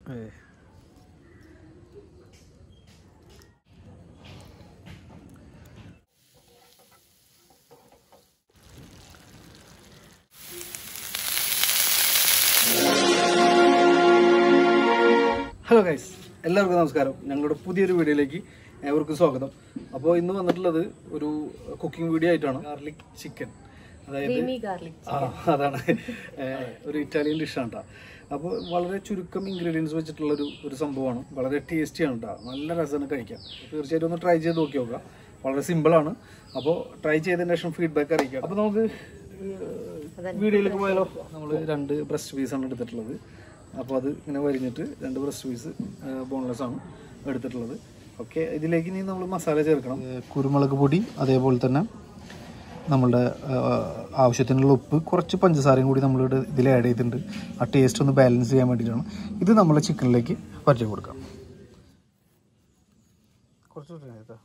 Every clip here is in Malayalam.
ഏ. ഹലോ ഗൈസ് എല്ലാവർക്കും നമസ്കാരം ഞങ്ങളുടെ പുതിയൊരു വീഡിയോയിലേക്ക് ഏവർക്കും സ്വാഗതം അപ്പോൾ ഇന്ന് വന്നിട്ടുള്ളത് ഒരു കുക്കിംഗ് വീഡിയോ ആയിട്ടാണ് ഗാർലിക് ചിക്കൻ അതായത് ആ അതാണ് ഏഹ്, ഒരു ഇറ്റാലിയൻ ഡിഷാണ് കേട്ടോ അപ്പോൾ വളരെ ചുരുക്കം ഇൻഗ്രീഡിയൻസ് വെച്ചിട്ടുള്ള ഒരു ഒരു സംഭവമാണ് വളരെ ടേസ്റ്റിയാണ് കേട്ടോ നല്ല രസമാണ് കഴിക്കാൻ തീർച്ചയായിട്ടും ഒന്ന് ട്രൈ ചെയ്ത് നോക്കി നോക്കുക വളരെ സിമ്പിളാണ് അപ്പോൾ ട്രൈ ചെയ്തതിന് ശേഷം ഫീഡ്ബാക്ക് അറിയിക്കാം അപ്പോൾ നമുക്ക് വീഡിയോയിലേക്ക് പോയാലോ നമ്മൾ രണ്ട് ബ്രസ്റ്റ് പീസാണ് എടുത്തിട്ടുള്ളത് അപ്പോൾ അത് ഇങ്ങനെ വരിഞ്ഞിട്ട് രണ്ട് ബ്രസ്റ്റ് പീസ് ബോൺലെസ് ആണ് എടുത്തിട്ടുള്ളത് ഓക്കെ ഇതിലേക്ക് ഇനി നമ്മൾ മസാല ചേർക്കണം കുരുമുളക് പൊടി അതേപോലെ തന്നെ നമ്മളുടെ ആവശ്യത്തിനുള്ള ഉപ്പ് കുറച്ച് പഞ്ചസാരയും കൂടി നമ്മൾ ഇതിൽ ആഡ് ചെയ്തിട്ടുണ്ട് ആ ടേസ്റ്റ് ഒന്ന് ബാലൻസ് ചെയ്യാൻ വേണ്ടിയിട്ടാണ് ഇത് നമ്മളെ ചിക്കനിലേക്ക് പറ്റി കൊടുക്കാം കുറച്ച് കേട്ടോ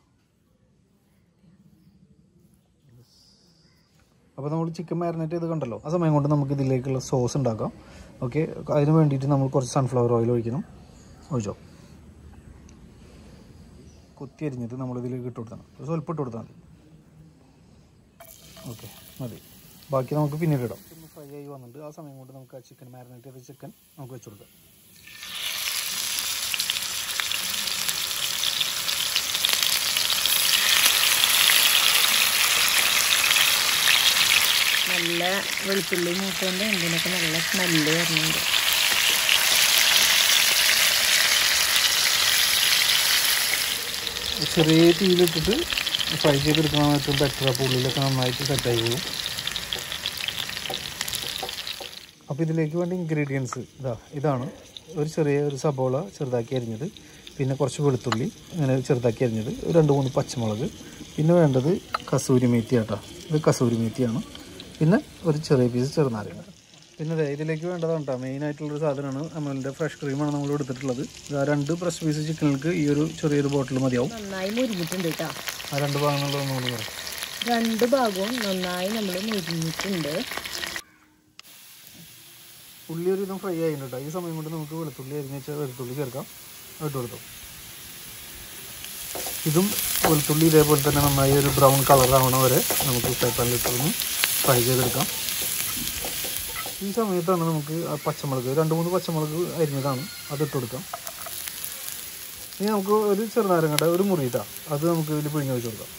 അപ്പോൾ നമ്മൾ ചിക്കൻ മാരിനേറ്റ് ചെയ്ത് കണ്ടല്ലോ ആ സമയം കൊണ്ട് നമുക്ക് ഇതിലേക്കുള്ള സോസ് ഉണ്ടാക്കാം ഓക്കെ അതിന് വേണ്ടിയിട്ട് നമ്മൾ കുറച്ച് സൺഫ്ലവർ ഓയിൽ ഒഴിക്കണം ഒഴിച്ചോ കൊത്തി അരിഞ്ഞിട്ട് നമ്മൾ ഇതിലേക്ക് ഇട്ട് കൊടുക്കണം ഒരു സ്വല്പം ഇട്ട് കൊടുത്താൽ മതി ഓക്കെ മതി ബാക്കി നമുക്ക് പിന്നീട് ഇടാം ഒന്ന് ഫ്രൈ ആയി വന്നിട്ട് ആ സമയം കൊണ്ട് നമുക്ക് ആ ചിക്കൻ മാരിനേറ്റ് ചെയ്ത ചിക്കൻ നമുക്ക് വെച്ച് കൊടുക്കാം നല്ല വെളുത്തുള്ളി മൂട്ടുകൊണ്ട് എന്തിനൊക്കെ നല്ല സ്മെല്ല് വരുന്നുണ്ട് ചെറിയ തീയിലിട്ടിട്ട് ഫ്രൈ ചെയ്തെടുക്കണം ഏറ്റവും ബെറ്റർ അപ്പോൾ ഉള്ളിലൊക്കെ നന്നായിട്ട് സെറ്റായി പോകും അപ്പോൾ ഇതിലേക്ക് വേണ്ട ഇൻഗ്രീഡിയൻസ് ഇതാ ഇതാണ് ഒരു ചെറിയ ഒരു സബോള ചെറുതാക്കി അരിഞ്ഞത് പിന്നെ കുറച്ച് വെളുത്തുള്ളി ഇങ്ങനെ ചെറുതാക്കി അരിഞ്ഞത് ഒരു രണ്ട് മൂന്ന് പച്ചമുളക് പിന്നെ വേണ്ടത് കസൂരി മേത്തി ആട്ടോ ഇത് കസൂരി മേത്തിയാണ് പിന്നെ ഒരു ചെറിയ പീസ് ചെറുനാരങ്ങ പിന്നെ ദേ ഇതിലേക്ക് വേണ്ടതാണ് കേട്ടോ മെയിനായിട്ടുള്ളൊരു സാധനമാണ് നമ്മളുടെ ഫ്രഷ് ക്രീമാണ് നമ്മൾ എടുത്തിട്ടുള്ളത് ഇത് ആ രണ്ട് ഫ്രഷ് പീസ് ചിക്കനിലേക്ക് ഈ ഒരു ചെറിയൊരു ബോട്ടിൽ മതിയാവും നന്നായി മുരിഞ്ഞിട്ടുണ്ട് കേട്ടോ ആ രണ്ട് ഭാഗങ്ങളിലും ഒന്നുകൂടി പറയാം രണ്ട് ഭാഗവും നന്നായി നമ്മൾ മുരിഞ്ഞിട്ടുണ്ട് ഉള്ളി ഒരു വിധം ഫ്രൈ ആയിട്ടുണ്ട് കേട്ടോ ഈ സമയം കൊണ്ട് നമുക്ക് വെളുത്തുള്ളി അരിഞ്ഞ് വെച്ച വെളുത്തുള്ളി ചേർക്കാം ഇട്ട് കൊടുത്തു ഇതും വെളുത്തുള്ളി ഇതേപോലെ തന്നെ നന്നായി ഒരു ബ്രൗൺ കളർ ആവണ വരെ നമുക്ക് ഫ്രൈ പാനിലിട്ടൊന്ന് ഫ്രൈ ചെയ്തെടുക്കാം ഈ സമയത്താണ് നമുക്ക് ആ പച്ചമുളക് രണ്ട് മൂന്ന് പച്ചമുളക് അരിഞ്ഞതാണ് അത് ഇട്ട് കൊടുക്കാം ഇനി നമുക്ക് ഒരു ചെറുനാരങ്ങയുടെ ഒരു മുറിയിട്ടാ അത് നമുക്ക് ഇതിൽ പിഴിഞ്ഞ് വെച്ച് കൊടുക്കാം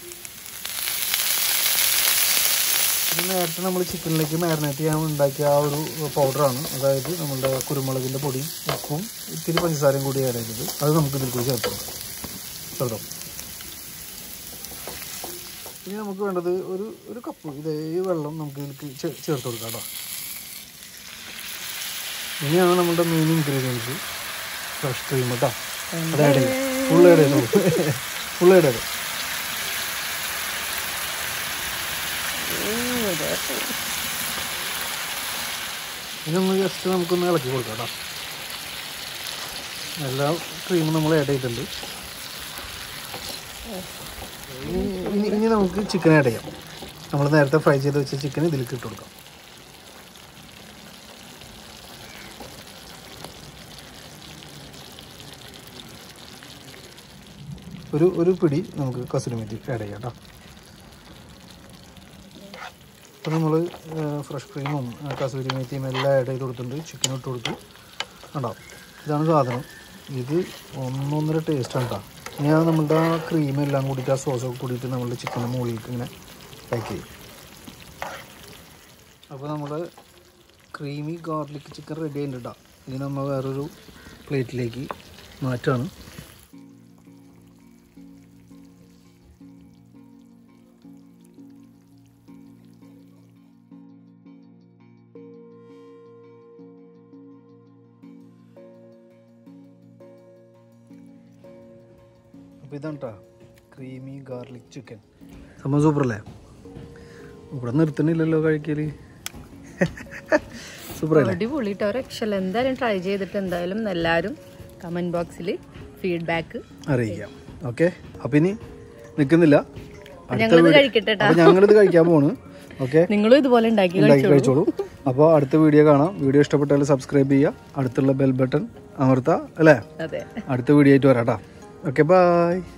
ഇത് നേരത്തെ നമ്മൾ ചിക്കനിലേക്ക് മാരിനേറ്റ് ചെയ്യാൻ ഉണ്ടാക്കിയ ആ ഒരു പൗഡറാണ് അതായത് നമ്മളുടെ കുരുമുളകിൻ്റെ പൊടിയും ഉപ്പും ഇത്തിരി പഞ്ചസാരയും കൂടി ആഡ് ചെയ്തത് അത് നമുക്ക് ഇതിൽ കൂടി ചേർത്ത് കൊടുക്കാം ചേർത്തോ ഇനി നമുക്ക് വേണ്ടത് ഒരു ഒരു കപ്പ് ഇതേ ഈ വെള്ളം നമുക്ക് ഇതിലേക്ക് ചേ- ചേർത്ത് കൊടുക്കാം കേട്ടോ ഇനിയാണ് നമ്മുടെ മെയിൻ ഇൻഗ്രീഡിയൻസ് ഫ്രഷ് ക്രീം കേട്ടോ അത് ആഡ് ചെയ്യും ഫുൾ ആഡ് ചെയ്തു ഫുൾ ആഡ് ചെയ്തു ഇതൊന്ന് ജസ്റ്റ് നമുക്കൊന്ന് ഇളക്കി കൊടുക്കാം കേട്ടോ എല്ലാ ക്രീമും നമ്മൾ ആഡ് ചെയ്തിട്ടുണ്ട് ഇനി ഇനി- ഇനി നമുക്ക് ചിക്കൻ ആഡ് ചെയ്യാം നമ്മൾ നേരത്തെ ഫ്രൈ ചെയ്ത് വെച്ച ചിക്കൻ ഇതിലേക്ക് ഇട്ട് കൊടുക്കാം ഒരു ഒരു പിടി നമുക്ക് കസൂരി മെത്തി ആഡ് ചെയ്യാം കേട്ടോ അപ്പോൾ നമ്മൾ ഫ്രഷ് ക്രീമും ആ, കസൂരി മേത്തിയും എല്ലാം ആഡ് ചെയ്ത് കൊടുത്തിട്ടുണ്ട് ചിക്കൻ ഇട്ട് കൊടുത്തു ഉണ്ടാവും ഇതാണ് സാധനം ഇത് ഒന്നൊന്നര ടേസ്റ്റാണ് കേട്ടോ ഇനി അത് നമ്മളുടെ ആ ക്രീം എല്ലാം കൂടിയിട്ട് ആ സോസൊക്കെ കൂടിയിട്ട് നമ്മളുടെ ചിക്കൻ്റെ മുകളിലേക്ക് ഇങ്ങനെ പാക്ക് ചെയ്യും അപ്പോൾ നമ്മൾ ക്രീമി ഗാർലിക് ചിക്കൻ റെഡി ആയിട്ടുണ്ട് കേട്ടോ ഇനി നമ്മൾ വേറൊരു പ്ലേറ്റിലേക്ക് മാറ്റാണ് അപ്പോൾ ഇതാണ് കേട്ടോ ക്രീമി ഗാർലിക് ചിക്കൻ സംഭവം സൂപ്പർ അല്ലേ ഇവിടെ നിർത്തണില്ലല്ലോ കഴിക്കല് സൂപ്പർ അല്ലേ അടിപൊളി കേട്ടോ രക്ഷല എന്തായാലും ട്രൈ ചെയ്തിട്ട് എന്തായാലും എല്ലാവരും കമന്റ് ബോക്സിൽ ഫീഡ്ബാക്ക് അറിയിക്കാം ഓക്കെ അപ്പം ഇനി നിൽക്കുന്നില്ല അടുത്ത ഞങ്ങളിത് വീഡിയോ- കഴിക്കട്ടെ ട്ടാ. അപ്പോൾ ഞങ്ങളിത് കഴിക്കാൻ പോണ് ഓക്കെ നിങ്ങളും ഇതുപോലെ ഉണ്ടാക്കി ഉണ്ടാക്കി കഴിച്ചോളൂ കഴിച്ചോളൂ അപ്പോൾ അടുത്ത വീഡിയോ കാണാം വീഡിയോ ഇഷ്ടപ്പെട്ടാൽ സബ്സ്ക്രൈബ് ചെയ്യുക അടുത്തുള്ള ബെൽ ബട്ടൺ അമർത്താം അല്ലേ അതെ അടുത്ത വീഡിയോ ആയിട്ട് വരാം കേട്ടോ ഓക്കെ ബൈ